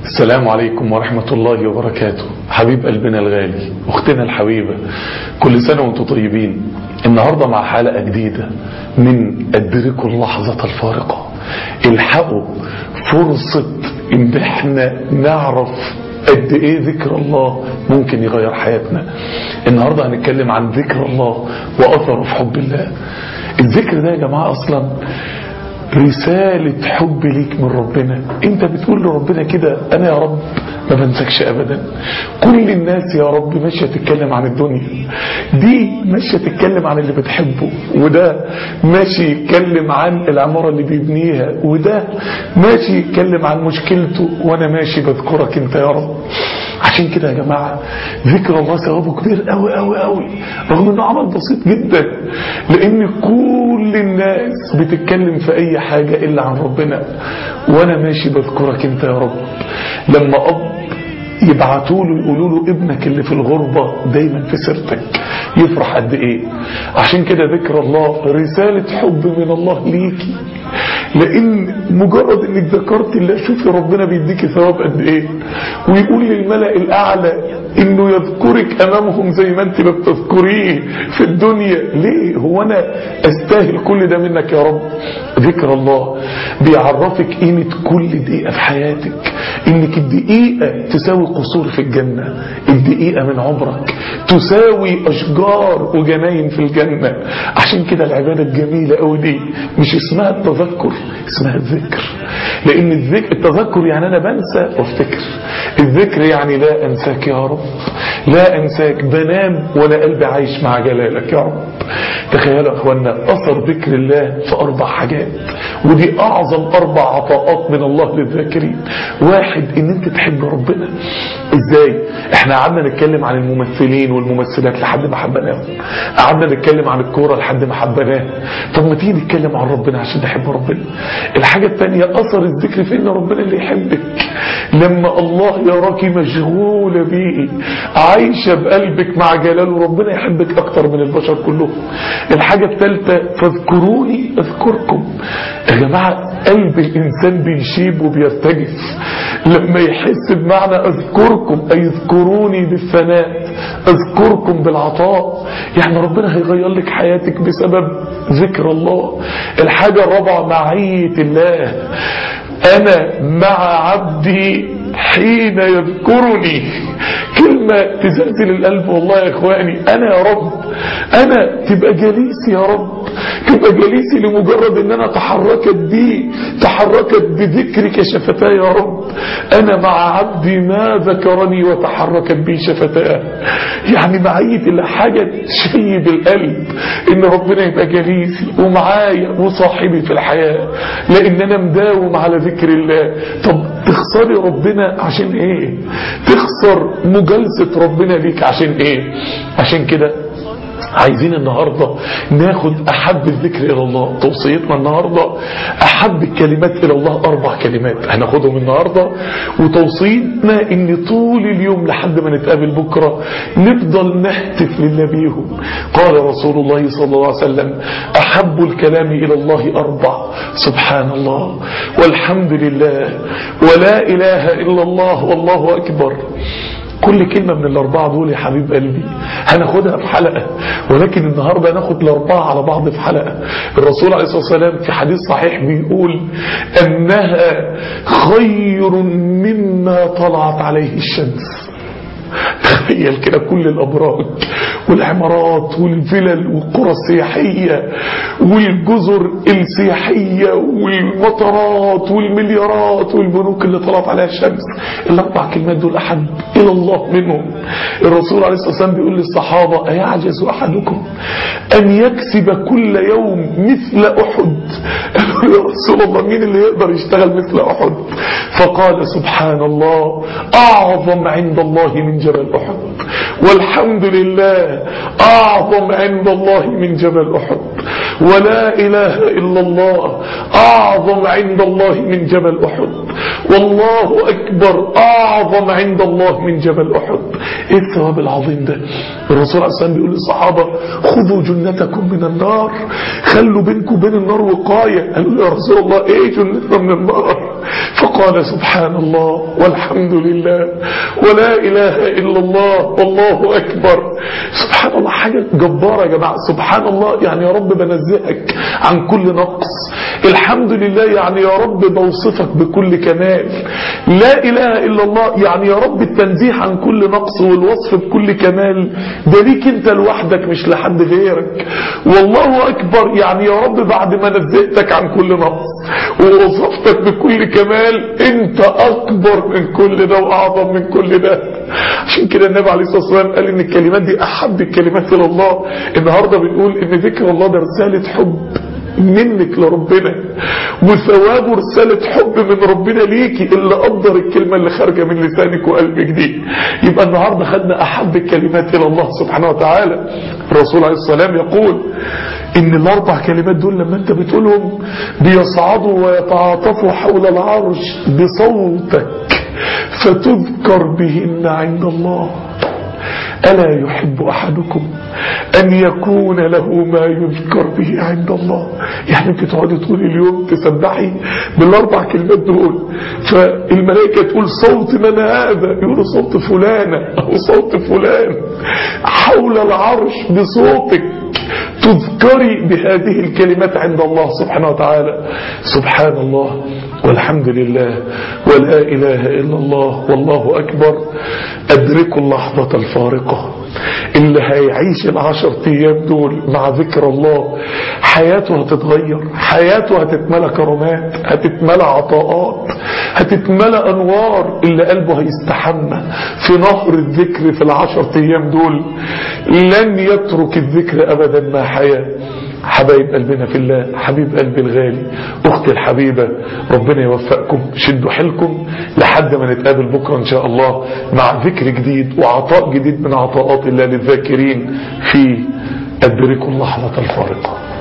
السلام عليكم ورحمة الله وبركاته حبيب قلبنا الغالي أختنا الحبيبة كل سنة وانتم طيبين النهاردة مع حلقة جديدة من أدركوا اللحظة الفارقة الحقوا فرصة ان احنا نعرف قد ايه ذكر الله ممكن يغير حياتنا النهاردة هنتكلم عن ذكر الله وأثره في حب الله الذكر ده يا جماعة أصلا رسالة حب ليك من ربنا انت بتقول لربنا كده انا يا رب ما بنسكش ابدا كل الناس يا رب ماشية تتكلم عن الدنيا دي ماشية تتكلم عن اللي بتحبه وده ماشي يتكلم عن العمارة اللي بيبنيها وده ماشي يتكلم عن مشكلته وانا ماشي بذكرك انت يا رب عشان كده يا جماعة ذكر الله ثوابه كبير قوي قوي قوي رغم انه عمل بسيط جدا لان كل الناس بتتكلم في اي حاجة الا عن ربنا وانا ماشي بذكرك انت يا رب لما اب يبعتوا له يقولوا له ابنك اللي في الغربة دايما في سيرتك يفرح قد ايه عشان كده ذكر الله رسالة حب من الله ليكي لان مجرد انك ذكرت الله شوفي ربنا بيديكي ثواب قد ايه ويقول للملأ الاعلى انه يذكرك امامهم زي ما انت بتذكريه في الدنيا ليه هو انا استاهل كل ده منك يا رب ذكر الله بيعرفك قيمة كل دقيقة في حياتك انك الدقيقة تساوي قصور في الجنة الدقيقة من عمرك تساوي اشجار وجناين في الجنة عشان كده العبادة الجميلة قوي دي مش اسمها التذكر اسمها الذكر لان الذكر التذكر يعني انا بنسى وافتكر الذكر يعني لا انساك يا رب لا انساك بنام ولا قلبي عايش مع جلالك يا رب تخيلوا يا اخوانا اثر ذكر الله في اربع حاجات ودي اعظم اربع عطاءات من الله للذاكرين واحد ان انت تحب ربنا ازاي احنا قعدنا نتكلم عن الممثلين والممثلات لحد ما حبناهم قعدنا نتكلم عن الكوره لحد ما حبناها طب ما تيجي نتكلم عن ربنا عشان نحب ربنا الحاجه الثانيه اثر الذكر في ان ربنا اللي يحبك لما الله يراك مشغوله بيه عايشه بقلبك مع جلاله ربنا يحبك اكتر من البشر كلهم الحاجه الثالثه فاذكروني اذكركم يا جماعه قلب الانسان بيشيب وبيرتجف لما يحس بمعنى اذكركم اي اذكروني بالثناء اذكركم بالعطاء يعني ربنا هيغير لك حياتك بسبب ذكر الله الحاجة الرابعة معية الله انا مع عبدي حين يذكرني كلمة تزلزل القلب والله يا اخواني انا يا رب انا تبقى جليسي يا رب تبقى جليسي لمجرد ان انا تحركت بي تحركت بذكرك شفتاي يا رب انا مع عبدي ما ذكرني وتحركت بي شفتاه يعني معية الله حاجة تشيب القلب ان ربنا يبقى جليسي ومعايا وصاحبي في الحياة لان انا مداوم على ذكر الله طب تخسري ربنا عشان ايه تخسر مجالسة ربنا ليك عشان ايه عشان كده عايزين النهاردة ناخد أحب الذكر إلى الله توصيتنا النهاردة أحب الكلمات إلى الله أربع كلمات هناخدهم النهاردة وتوصيتنا إن طول اليوم لحد ما نتقابل بكرة نفضل نهتف لله بيهم قال رسول الله صلى الله عليه وسلم أحب الكلام إلى الله أربع سبحان الله والحمد لله ولا إله إلا الله والله أكبر كل كلمة من الأربعة دول يا حبيب قلبي هناخدها في حلقة ولكن النهاردة هناخد الأربعة على بعض في حلقة الرسول عليه الصلاة والسلام في حديث صحيح بيقول أنها خير مما طلعت عليه الشمس تخيل كده كل الأبراج والعمارات والفلل والقرى السياحية والجزر السياحية والمطارات والمليارات والبنوك اللي طلعت عليها الشمس الأربع كلمات دول أحد إلى الله منهم الرسول عليه الصلاة والسلام بيقول للصحابة أيعجز أحدكم أن يكسب كل يوم مثل أحد يا رسول الله مين اللي يقدر يشتغل مثل أحد فقال سبحان الله أعظم عند الله من جبل أحد والحمد لله أعظم عند الله من جبل أحد ولا إله إلا الله أعظم عند الله من جبل أحد والله أكبر أعظم عند الله من جبل أحد إيه الثواب العظيم ده الرسول عليه السلام بيقول للصحابة خذوا جنتكم من النار خلوا بينكم وبين النار وقاية قالوا يا رسول الله إيه جنتنا من النار فقال سبحان الله والحمد لله ولا إله إلا الله والله أكبر سبحان الله حاجة جبارة يا جماعة سبحان الله يعني يا رب بنزهك عن كل نقص الحمد لله يعني يا رب بوصفك بكل كمال لا إله إلا الله يعني يا رب التنزيه عن كل نقص والوصف بكل كمال ده ليك انت لوحدك مش لحد غيرك والله أكبر يعني يا رب بعد ما نزهتك عن كل نقص ووصفتك بكل كمال انت أكبر من كل ده وأعظم من كل ده عشان كده النبي عليه الصلاة والسلام قال ان الكلمات دي أحب الكلمات إلى الله النهاردة بنقول ان ذكر الله ده رسالة حب منك لربنا وثوابه رسالة حب من ربنا ليكي اللي قدر الكلمة اللي خارجة من لسانك وقلبك دي يبقى النهاردة خدنا أحب الكلمات إلى الله سبحانه وتعالى الرسول عليه السلام يقول إن الأربع كلمات دول لما أنت بتقولهم بيصعدوا ويتعاطفوا حول العرش بصوتك فتذكر بهن عند الله ألا يحب أحدكم أن يكون له ما يذكر به عند الله يعني انت تقعدي طول اليوم تسبحي بالأربع كلمات دول فالملائكة تقول صوت من هذا يقولوا صوت فلانة أو صوت فلان حول العرش بصوتك تذكري بهذه الكلمات عند الله سبحانه وتعالى سبحان الله والحمد لله ولا إله إلا الله والله أكبر أدركوا اللحظة الفارقة اللي هيعيش العشر أيام دول مع ذكر الله حياته هتتغير حياته هتتملى كرامات هتتملى عطاءات هتتملى أنوار اللي قلبه هيستحمى في نهر الذكر في العشر أيام دول لن يترك الذكر أبدا ما حياه حبايب قلبنا في الله حبيب قلبي الغالي أختي الحبيبة ربنا يوفقكم شدوا حيلكم لحد ما نتقابل بكرة إن شاء الله مع ذكر جديد وعطاء جديد من عطاءات الله للذاكرين في أدركوا اللحظة الفارقة